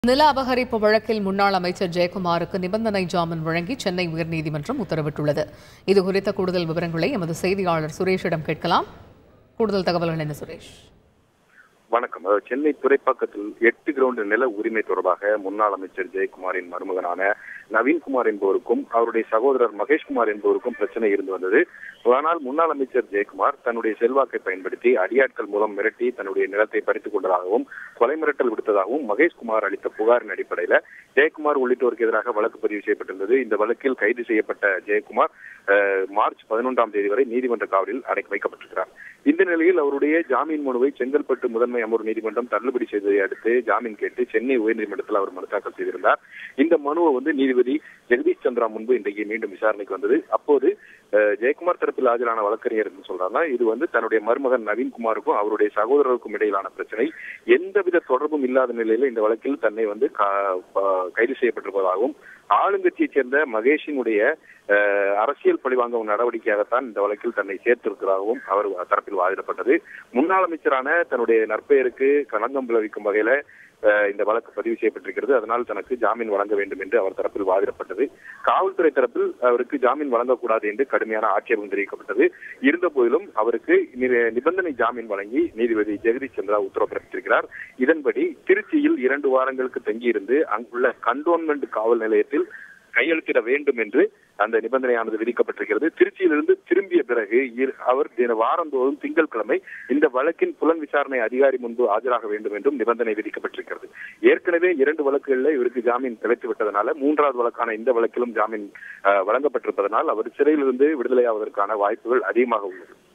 நில அபகரிப்பு வழக்கில் முன்னாள் அமைச்சர் ஜெயக்குமாருக்கு நிபந்தனை ஜாமீன் வழங்கி சென்னை உயர்நீதிமன்றம் உத்தரவிட்டுள்ளது இது குறித்த கூடுதல் விவரங்களை எமது செய்தியாளர் சுரேஷிடம் கேட்கலாம் கூடுதல் தகவல்கள் என்ன சுரேஷ் வணக்கம் அதாவது சென்னை துறைப்பாக்கத்தில் எட்டு கிரவுண்ட் நில உரிமை தொடர்பாக முன்னாள் அமைச்சர் ஜெயக்குமாரின் மருமகனான நவீன்குமார் என்பவருக்கும் அவருடைய சகோதரர் மகேஷ்குமார் என்பவருக்கும் பிரச்சனை இருந்து வந்தது ஆனால் முன்னாள் அமைச்சர் ஜெயக்குமார் தன்னுடைய செல்வாக்கை பயன்படுத்தி அடியாட்கள் மூலம் மிரட்டி தன்னுடைய நிலத்தை பறித்துக் கொண்டதாகவும் கொலை மிரட்டல் விடுத்ததாகவும் மகேஷ்குமார் அளித்த புகாரின் அடிப்படையில ஜெயக்குமார் உள்ளிட்டோருக்கு எதிராக வழக்கு பதிவு செய்யப்பட்டிருந்தது இந்த வழக்கில் கைது செய்யப்பட்ட ஜெயக்குமார் அஹ், மார்ச் பதினொன்றாம் தேதி வரை நீதிமன்ற காவலில் அடைக்க வைக்கப்பட்டிருக்கிறார் இந்த நிலையில் அவருடைய ஜாமீன் மனுவை செங்கல்பட்டு முதன்மை அமர்வு நீதிமன்றம் தள்ளுபடி செய்ததை அடுத்து ஜாமீன் கேட்டு சென்னை உயர்நீதிமன்றத்தில் அவர் மனு தாக்கல் செய்திருந்தார் இந்த மனுவை வந்து நீதிபதி ஜெகதீஷ் சந்திரா முன்பு இன்றைக்கு மீண்டும் விசாரணைக்கு வந்தது அப்போது அஹ், ஜெயக்குமார் தரப்பில் ஆஜரான வழக்கறிஞர் என்று சொல்றாங்க இது வந்து தன்னுடைய மருமகன் நவீன்குமாருக்கும் அவருடைய சகோதரருக்கும் இடையிலான பிரச்சனை எந்தவித தொடர்பும் இல்லாத நிலையில இந்த வழக்கில் தன்னை வந்து கா- ப- கைது செய்யப்பட்டிருப்பதாகவும் ஆளுங்கட்சியைச் சேர்ந்த மகேஷினுடைய அஹ், அரசியல் பழிவாங்கும் நடவடிக்கையாகத்தான் இந்த வழக்கில் தன்னை சேர்த்திருக்கிறதாகவும் அவர் தரப்பில் வாதிடப்பட்டது முன்னாள் அமைச்சரான தன்னுடைய நற்பெயருக்கு களங்கம் விளைவிக்கும் வகையில அஹ், இந்த வழக்கு பதிவு செய்யப்பட்டிருக்கிறது அதனால் தனக்கு ஜாமீன் வழங்க வேண்டும் என்று அவர் தரப்பில் வாதிடப்பட்டது காவல்துறை தரப்பில் அவருக்கு ஜாமீன் வழங்கக்கூடாது என்று கடுமையான ஆட்சேபம் தெரிவிக்கப்பட்டது இருந்த போதிலும் அவருக்கு நி- நிபந்தனை ஜாமீன் வழங்கி நீதிபதி ஜெகதீஷ் சந்திரா உத்தரவு பிறப்பித்திருக்கிறார் இதன்படி திருச்சியில் இரண்டு வாரங்களுக்கு தங்கியிருந்து அங்குள்ள கண்டோன்மெண்ட் காவல் நிலையத்தில் கையெழுத்திட வேண்டும் என்று அந்த நிபந்தனையானது விதிக்கப்பட்டிருக்கிறது திருச்சியிலிருந்து திரும்பிய பிறகு இரு- அவர் தின வாரந்தோறும் திங்கட்கிழமை இந்த வழக்கின் புலன் விசாரணை அதிகாரி முன்பு ஆஜராக வேண்டும் என்றும் நிபந்தனை விதிக்கப்பட்டிருக்கிறது ஏற்கனவே இரண்டு வழக்குகளில் இவருக்கு ஜாமீன் கிடைத்து விட்டதனால மூன்றாவது வழக்கான இந்த வழக்கிலும் ஜாமீன் அஹ், வழங்கப்பட்டிருப்பதனால் அவர் சிறையிலிருந்து விடுதலையாவதற்கான வாய்ப்புகள் அதிகமாக உள்ளது